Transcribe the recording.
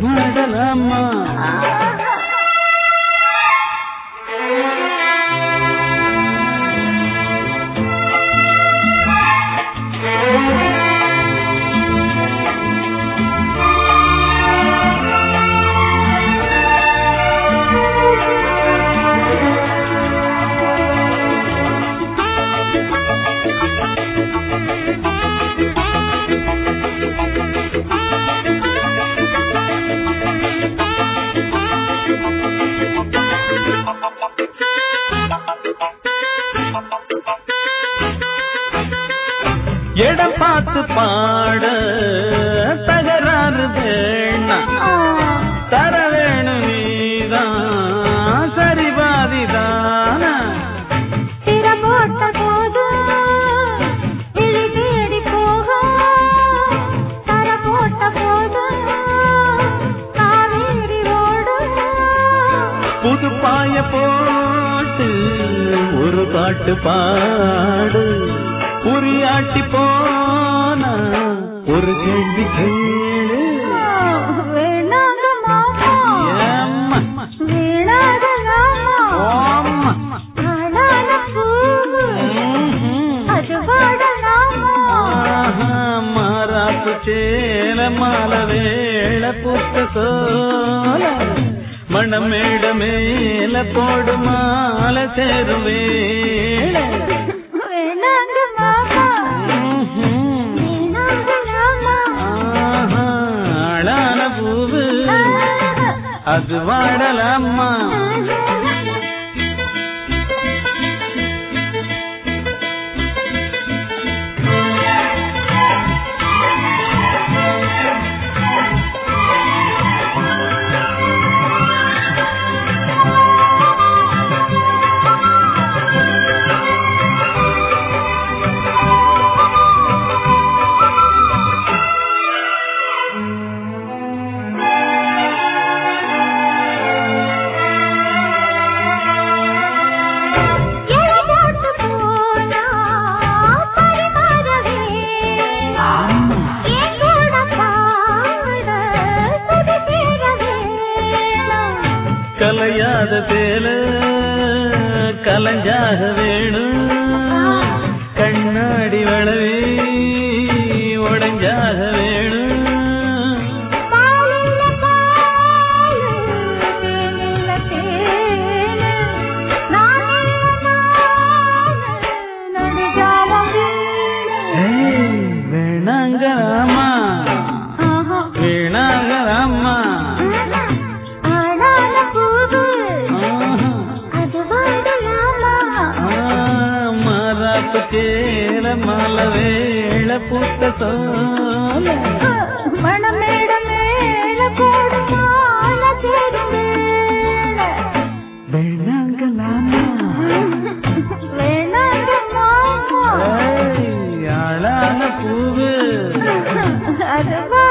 பாடலாமா இடம் பார்த்து பாட தகராறு வேணாம் தர வேணும் நீதான் சரி பாதிதானா திற போட்ட போதும் விழி தேடி போகும் தர போட்ட போதும் காவேரி ஓடும் புது பாய போட்டு ஒரு பாட்டு பாடு உரியாட்டி போனா ஒரு கேள்வி கேளு வேணாங்க மாமா ஏம்மா. வேணாத ராமா ஓம்மா. அழாத பூவு ம்ஹும். அது வாடலாமா ஆஹா, மாறாப்பு சேல மால வேள புத்த சோல மணமேட மேல போடு மால சேரும் வேள வேணாங்க மாமா ம்ஹும். வேணாங்க ராமா ஆஹா, அழான பூவு அது வாடலாமா எழ போட்டு போனா பரிமாறவே என் கூட பாட சுதி சேரவே கலையாத சேல கலைஞ்சாக வேணும் கண்ணாடி வளவி உடைஞ்சாக வேணும் பாலில்ல பாலு தேனில்ல தேனு நானில்ல நானு நடுஜாலம் வீணு ஏய், வேணாங்க ராமா ஆஹா வேணாங்க ராமா ஆனால பூவு ஆஹா. அது வாடலாமா மாறாப்பு சேல மால வேள புத்த சோல மணமேட மேல போடு மால சேருவேல வேணாங்க ராமா வேணாங்க மாமா ஏய், அழான பூவு அது